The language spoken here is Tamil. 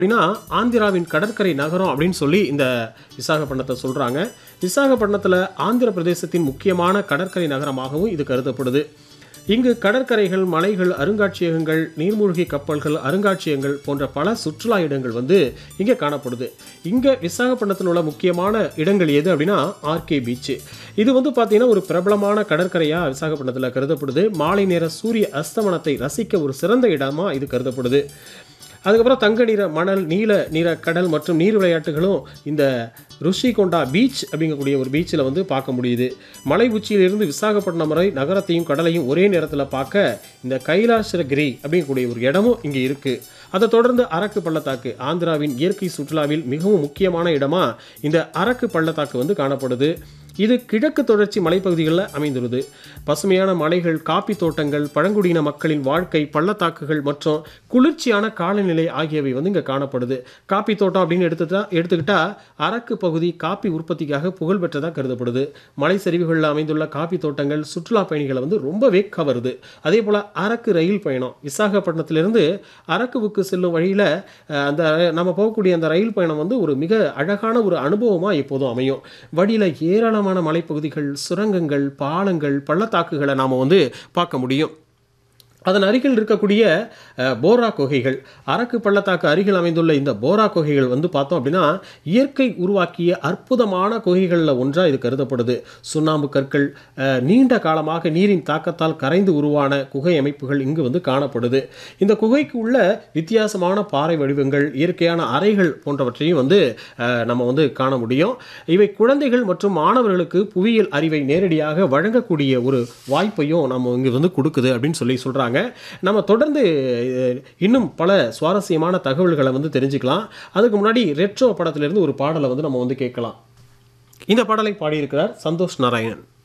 அப்படின்னா ஆந்திராவின் கடற்கரை நகரம் அப்படின்னு சொல்லி இந்த விசாகப்பட்டினத்தை சொல்கிறாங்க விசாகப்பட்டினத்தில் ஆந்திர பிரதேசத்தின் முக்கியமான கடற்கரை நகரமாகவும் இது கருதப்படுது இங்கு கடற்கரைகள் மலைகள் அருங்காட்சியகங்கள் நீர்மூழ்கி கப்பல்கள் அருங்காட்சியகங்கள் போன்ற பல சுற்றுலா இடங்கள் வந்து இங்கே காணப்படுது இங்கே விசாகப்பட்டினத்தில் உள்ள முக்கியமான இடங்கள் எது அப்படின்னா ஆர்கே பீச் இது வந்து பார்த்தீங்கன்னா ஒரு பிரபலமான கடற்கரையாக விசாகப்பட்டினத்தில் கருதப்படுது மாலை நேர சூரிய அஸ்தமனத்தை ரசிக்க ஒரு சிறந்த இடமா இது கருதப்படுது அதுக்கப்புறம் தங்க நிற மணல் நீல நிற கடல் மற்றும் நீர் விளையாட்டுகளும் இந்த ருஷிகொண்டா பீச் அப்படிங்கக்கூடிய ஒரு பீச்சில் வந்து பார்க்க முடியுது மலை உச்சியிலிருந்து விசாகப்பட்டினம் வரை நகரத்தையும் கடலையும் ஒரே நேரத்தில் பார்க்க இந்த கைலாசகிரி அப்படிங்கக்கூடிய ஒரு இடமும் இங்கே இருக்குது அதை தொடர்ந்து அரக்கு பள்ளத்தாக்கு ஆந்திராவின் இயற்கை சுற்றுலாவில் மிகவும் முக்கியமான இடமா இந்த அரக்கு பள்ளத்தாக்கு வந்து காணப்படுது இது கிழக்கு தொடர்ச்சி மலைப்பகுதிகளில் அமைந்துள்ளது பசுமையான மலைகள் காப்பி தோட்டங்கள் பழங்குடியின மக்களின் வாழ்க்கை பள்ளத்தாக்குகள் மற்றும் குளிர்ச்சியான காலநிலை ஆகியவை வந்து இங்கே காணப்படுது காப்பி தோட்டம் அப்படின்னு எடுத்துட்டா எடுத்துக்கிட்டா அரக்கு பகுதி காப்பி உற்பத்திக்காக புகழ்பெற்றதாக கருதப்படுது மலை சரிவுகளில் அமைந்துள்ள காப்பி தோட்டங்கள் சுற்றுலா பயணிகளை வந்து ரொம்பவே கவருது அதே போல் அரக்கு ரயில் பயணம் விசாகப்பட்டினத்திலிருந்து அரக்குவுக்கு செல்லும் வழியில் அந்த நம்ம போகக்கூடிய அந்த ரயில் பயணம் வந்து ஒரு மிக அழகான ஒரு அனுபவமாக எப்போதும் அமையும் வழியில் ஏராளமான மலைப்பகுதிகள் சுரங்கங்கள் பாலங்கள் பள்ளத்தாக்குகளை நாம் வந்து பார்க்க முடியும் அதன் அருகில் இருக்கக்கூடிய அஹ், போரா குகைகள் அரக்கு பள்ளத்தாக்கு அருகில் அமைந்துள்ள இந்த போரா குகைகள் வந்து பார்த்தோம் அப்படின்னா இயற்கை உருவாக்கிய அற்புதமான குகைகளில் ஒன்றாக இது கருதப்படுது சுண்ணாம்பு கற்கள் அஹ், நீண்ட காலமாக நீரின் தாக்கத்தால் கரைந்து உருவான குகை அமைப்புகள் இங்கு வந்து காணப்படுது இந்த குகைக்கு உள்ள வித்தியாசமான பாறை வடிவங்கள் இயற்கையான அறைகள் போன்றவற்றையும் வந்து அஹ், நம்ம வந்து காண முடியும் இவை குழந்தைகள் மற்றும் மாணவர்களுக்கு புவியியல் அறிவை நேரடியாக வழங்கக்கூடிய ஒரு வாய்ப்பையும் நம்ம இங்கே வந்து கொடுக்குது அப்படின்னு சொல்லி சொல்கிறாங்க நம்ம தொடர்ந்து அஹ், இன்னும் பல சுவாரஸ்யமான தகவல்களை வந்து தெரிஞ்சுக்கலாம் அதுக்கு முன்னாடி ரெட்ரோ படத்திலிருந்து ஒரு பாடலை வந்து நம்ம வந்து கேட்கலாம் இந்த பாடலை பாடியிருக்கிறார் சந்தோஷ் நாராயணன்